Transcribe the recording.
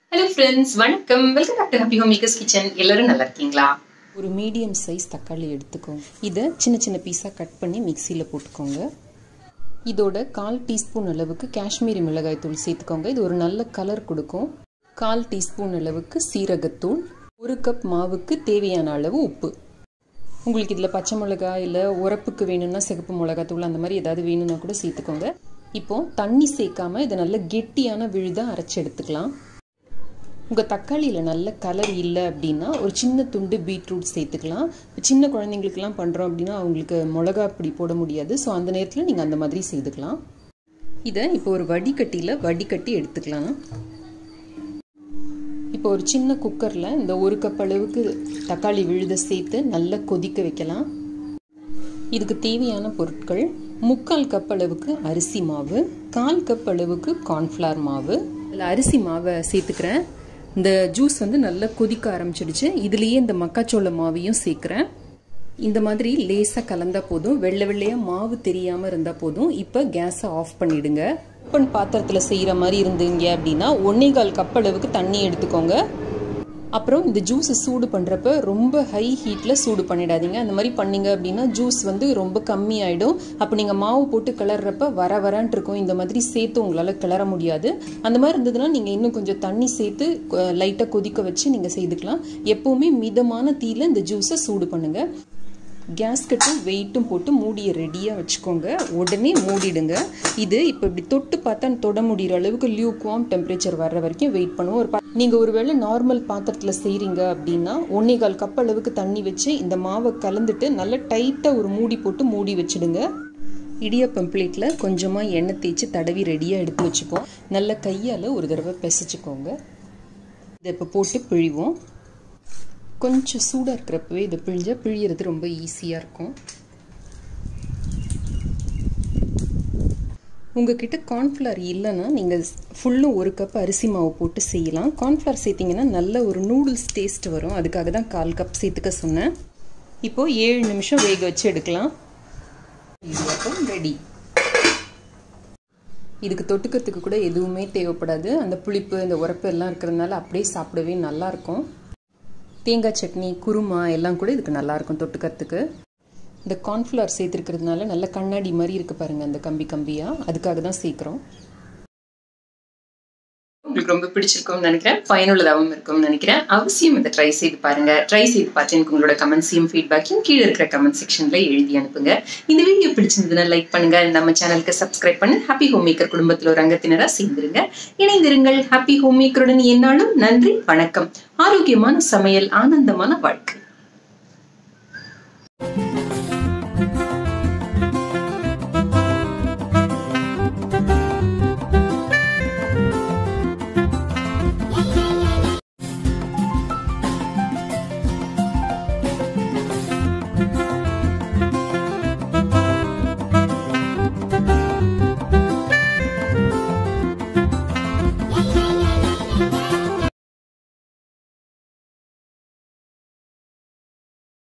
hello friends வணக்கம் welcome back to happy home makers kitchen எல்லாரும் நல்லா இருக்கீங்களா ஒரு மீடியம் சைஸ் தக்காளி எடுத்துக்கோங்க இதை சின்ன சின்ன பீஸாக கட் பண்ணி மிக்சியில் போட்டுக்கோங்க இதோட கால் டீஸ்பூன் அளவுக்கு காஷ்மீரி மிளகாய் தூள் சேர்த்துக்கோங்க இது ஒரு நல்ல கலர் கொடுக்கும் கால் டீஸ்பூன் அளவுக்கு சீரகத்தூள் ஒரு கப் மாவுக்கு தேவையான அளவு உப்பு உங்களுக்கு இதில் பச்சை மிளகாய் இல்லை உரப்புக்கு வேணும்னா சிகப்பு மிளகாத்தூள் அந்த மாதிரி ஏதாவது வேணும்னா கூட சேர்த்துக்கோங்க இப்போ தண்ணி சேர்க்காம இதை நல்ல கெட்டியான விழுதாக அரைச்சி எடுத்துக்கலாம் உங்கள் தக்காளியில் நல்ல கலர் இல்லை அப்படின்னா ஒரு சின்ன துண்டு பீட்ரூட் சேர்த்துக்கலாம் இப்போ சின்ன குழந்தைங்களுக்குலாம் பண்ணுறோம் அப்படின்னா அவங்களுக்கு மிளகா அப்படி போட முடியாது ஸோ அந்த நேரத்தில் நீங்கள் அந்த மாதிரி செய்துக்கலாம் இதை இப்போ ஒரு வடிகட்டியில் வடிகட்டி எடுத்துக்கலாம் இப்போ ஒரு சின்ன குக்கரில் இந்த ஒரு கப் அளவுக்கு தக்காளி விழுத சேர்த்து நல்லா கொதிக்க வைக்கலாம் இதுக்கு தேவையான பொருட்கள் முக்கால் கப் அளவுக்கு அரிசி மாவு கால் கப் அளவுக்கு கார்ன்ஃப்ளவர் மாவு அதில் அரிசி மாவை சேர்த்துக்கிறேன் இந்த ஜூஸ் வந்து நல்லா கொதிக்க ஆரம்பிச்சிடுச்சு இதுலேயே இந்த மக்காச்சோள மாவையும் சேர்க்குறேன் இந்த மாதிரி லேசாக கலந்தால் போதும் வெள்ளை வெள்ளையாக மாவு தெரியாமல் இருந்தால் போதும் இப்போ கேஸை ஆஃப் பண்ணிடுங்க ஓப்பன் பாத்திரத்தில் செய்கிற மாதிரி இருந்தீங்க அப்படின்னா ஒன்னே கால் கப் அளவுக்கு தண்ணி எடுத்துக்கோங்க அப்புறம் இந்த ஜூஸை சூடு பண்ணுறப்ப ரொம்ப ஹை ஹீட்டில் சூடு பண்ணிடாதீங்க அந்த மாதிரி பண்ணீங்க அப்படின்னா ஜூஸ் வந்து ரொம்ப கம்மி ஆகிடும் அப்போ நீங்கள் மாவு போட்டு கிளறப்ப வர வரன்ட்டு இருக்கும் இந்த மாதிரி சேர்த்து உங்களால் கிளற முடியாது அந்த மாதிரி இருந்ததுன்னா நீங்கள் இன்னும் கொஞ்சம் தண்ணி சேர்த்து லைட்டாக கொதிக்க வச்சு நீங்கள் செய்துக்கலாம் எப்போவுமே மிதமான தீயில் இந்த ஜூஸை சூடு பண்ணுங்கள் கேஸ்கட்டும் வெயிட்டும் போட்டு மூடியை ரெடியாக வச்சுக்கோங்க உடனே மூடிடுங்க இது இப்போ இப்படி தொட்டு பார்த்தா தொட முடிகிற அளவுக்கு லியூக்வாம் டெம்பரேச்சர் வர்ற வரைக்கும் வெயிட் பண்ணுவோம் ஒரு நீங்கள் ஒருவேளை நார்மல் பாத்திரத்தில் செய்கிறீங்க அப்படின்னா ஒன்னே கால் கப் அளவுக்கு தண்ணி வச்சு இந்த மாவை கலந்துட்டு நல்லா டைட்டாக ஒரு மூடி போட்டு மூடி வச்சுடுங்க இடியப்பம் பிளேட்டில் கொஞ்சமாக எண்ணெய் தேய்ச்சி தடவி ரெடியாக எடுத்து வச்சுப்போம் நல்ல கையால் ஒரு தடவை பிசைச்சிக்கோங்க இதை இப்போ போட்டு பிழிவோம் கொஞ்சம் சூடாக இருக்கிறப்பவே இதை பிழிஞ்சால் பிழியறது ரொம்ப ஈஸியாக இருக்கும் உங்ககிட்ட கார்ன்ஃப்ளவர் இல்லைன்னா நீங்கள் ஃபுல்லும் ஒரு கப் அரிசி மாவு போட்டு செய்யலாம் கார்ன்ஃப்ளவர் சேர்த்திங்கன்னா நல்ல ஒரு நூடுல்ஸ் டேஸ்ட் வரும் அதுக்காக தான் கால் கப் சேர்த்துக்க சொன்னேன் இப்போது ஏழு நிமிஷம் வேக வச்சு எடுக்கலாம் இடியாப்பம் ரெடி இதுக்கு தொட்டுக்கிறதுக்கு கூட எதுவுமே தேவைப்படாது அந்த புளிப்பு இந்த உரப்பு எல்லாம் இருக்கிறதுனால அப்படியே சாப்பிடவே நல்லாயிருக்கும் தேங்காய் சட்னி குருமா எல்லாம் கூட இதுக்கு நல்லாயிருக்கும் தொட்டுக்கிறதுக்கு இந்த கார்ன்ஃப்ளவர் சேர்த்துருக்கிறதுனால நல்ல கண்ணாடி மாதிரி இருக்குது பாருங்கள் அந்த கம்பி கம்பியாக அதுக்காக தான் சேர்க்குறோம் உங்களுக்கு ரொம்ப பிடிச்சிருக்கும்னு நினைக்கிறேன் பயனுள்ளதாகவும் இருக்கும்னு நினைக்கிறேன் அவசியம் இதை ட்ரை செய்து பாருங்க ட்ரை செய்து பார்த்து எனக்கு உங்களோட கமெண்ட்ஸையும் ஃபீட்பேக்கையும் கீழே இருக்கிற கமெண்ட் செக்ஷன்ல எழுதி அனுப்புங்க இந்த வீடியோ பிடிச்சிருந்ததுன்னா லைக் பண்ணுங்க நம்ம சேனலுக்கு சப்ஸ்கிரைப் பண்ணி ஹாப்பி ஹோம் மேக்கர் குடும்பத்தில் ஒரு அங்கத்தினரா சேர்ந்துருங்க இணைந்திருங்கள் ஹாப்பி ஹோம் மேக்கருடன் என்னாலும் நன்றி வணக்கம் ஆரோக்கியமான சமையல் ஆனந்தமான வாழ்க்கை